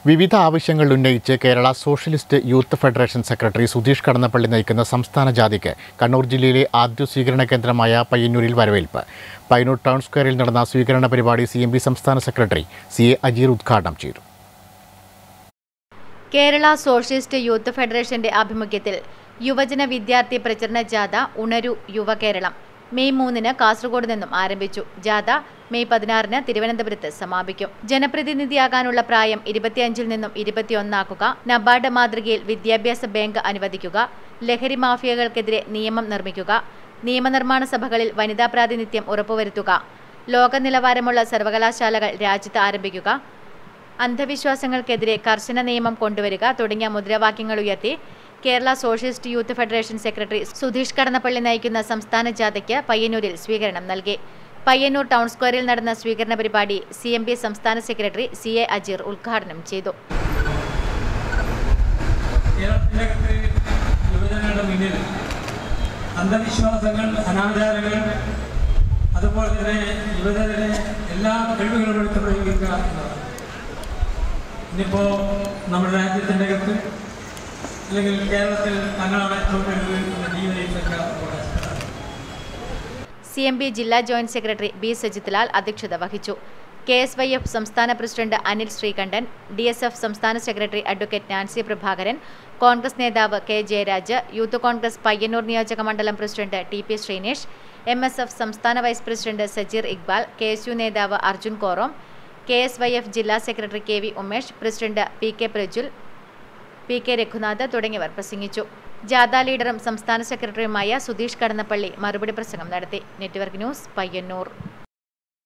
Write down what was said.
വിവിധ ആവശ്യങ്ങൾ ഉന്നയിച്ച് Kerala socialist youth federation secretary Sudheesh Kadannappally നയിക്കുന്ന സംസ്ഥാന ജാഥയ്ക്ക് കണ്ണൂർ ജില്ലയിലെ ആദ്യ സ്വീകരണ കേന്ദ്രമായ പയ്യന്നൂരിൽ വരവേൽപ്പ് പയ്യന്നൂർ ടൗൺ സ്ക്വയറിൽ നടന്ന സ്വീകരണ പരിപാടി സി എം പി സംസ്ഥാന സെക്രട്ടറി സി എ അജീർ ഉദ്ഘാടനം ചെയ്തു കേരള സോഷ്യലിസ്റ്റ് യൂത്ത് ഫെഡറേഷന്റെ ആഭിമുഖ്യത്തിൽ യുവജന വിദ്യാർത്ഥി പ്രചരണ ജാഥ ഉണരു യുവകേരളം മെയ് മൂന്നിന് കാസർഗോഡ് നിന്നും ആരംഭിച്ചു ജാഥ മെയ് പതിനാറിന് തിരുവനന്തപുരത്ത് സമാപിക്കും ജനപ്രതിനിധിയാകാനുള്ള പ്രായം ഇരുപത്തിയഞ്ചിൽ നിന്നും ഇരുപത്തിയൊന്നാക്കുക നബാർഡ് മാതൃകയിൽ വിദ്യാഭ്യാസ ബാങ്ക് അനുവദിക്കുക ലഹരി മാഫിയകൾക്കെതിരെ നിയമം നിർമ്മിക്കുക നിയമനിർമ്മാണ സഭകളിൽ വനിതാ പ്രാതിനിധ്യം ഉറപ്പുവരുത്തുക ലോക നിലവാരമുള്ള സർവകലാശാലകൾ രാജ്യത്ത് ആരംഭിക്കുക അന്ധവിശ്വാസങ്ങൾക്കെതിരെ കർശന നിയമം കൊണ്ടുവരിക തുടങ്ങിയ മുദ്രാവാക്യങ്ങൾ ഉയർത്തി Kerala socialist youth federation secretary Sudheesh Kadannappally നയിക്കുന്ന സംസ്ഥാന ജാഥയ്ക്ക് പയ്യന്നൂരിൽ സ്വീകരണം നൽകി പയ്യന്നൂർ ടൗൺ സ്ക്വയറിൽ നടന്ന സ്വീകരണ പരിപാടി സി എം പി സംസ്ഥാന സെക്രട്ടറി സി എ അജീർ ഉദ്ഘാടനം ചെയ്തു കേരളത്തിലെ യുവജനങ്ങളുടെ മുന്നിൽ അന്ധവിശ്വാസങ്ങൾ അനാചാരങ്ങൾ അതുപോലെ തന്നെ യുവജനരുടെ എല്ലാ കഴിവുകളും എടുത്ത് പ്രയോഗിക്കുക എന്നതാണ് ഇന്നിപ്പോൾ നമ്മുടെ രാജ്യത്തിൻ്റെ അകത്ത് അല്ലെങ്കിൽ കേരളത്തിൽ തങ്ങളാണ് ഏറ്റവും വലുത് എന്ന ജീവനയിലൊക്കെ സി എം പി ജില്ലാ joint secretary B Sajith Lal അധ്യക്ഷത വഹിച്ചു കെ എസ് വൈ എഫ് സംസ്ഥാന president Anil Sreekandan D S F സംസ്ഥാന സെക്രട്ടറി അഡ്വക്കേറ്റ് നാൻസി പ്രഭാകരൻ കോൺഗ്രസ് നേതാവ് കെ ജയരാജ് യൂത്ത് കോൺഗ്രസ് പയ്യന്നൂർ നിയോജക മണ്ഡലം president T P Sreenesh M S F സംസ്ഥാന vice president Sajeer Iqbal K S U നേതാവ് Arjun Korom K S Y F ജില്ലാ secretary K V Umesh president P K Prajul P K Raghunath തുടങ്ങിയവർ പ്രസംഗിച്ചു ജാഥ ലീഡറും സംസ്ഥാന സെക്രട്ടറിയുമായ സുധീഷ് കടന്നപ്പള്ളി മറുപടി പ്രസംഗം നടത്തി നെറ്റ്വർക്ക് ന്യൂസ് പയ്യന്നൂർ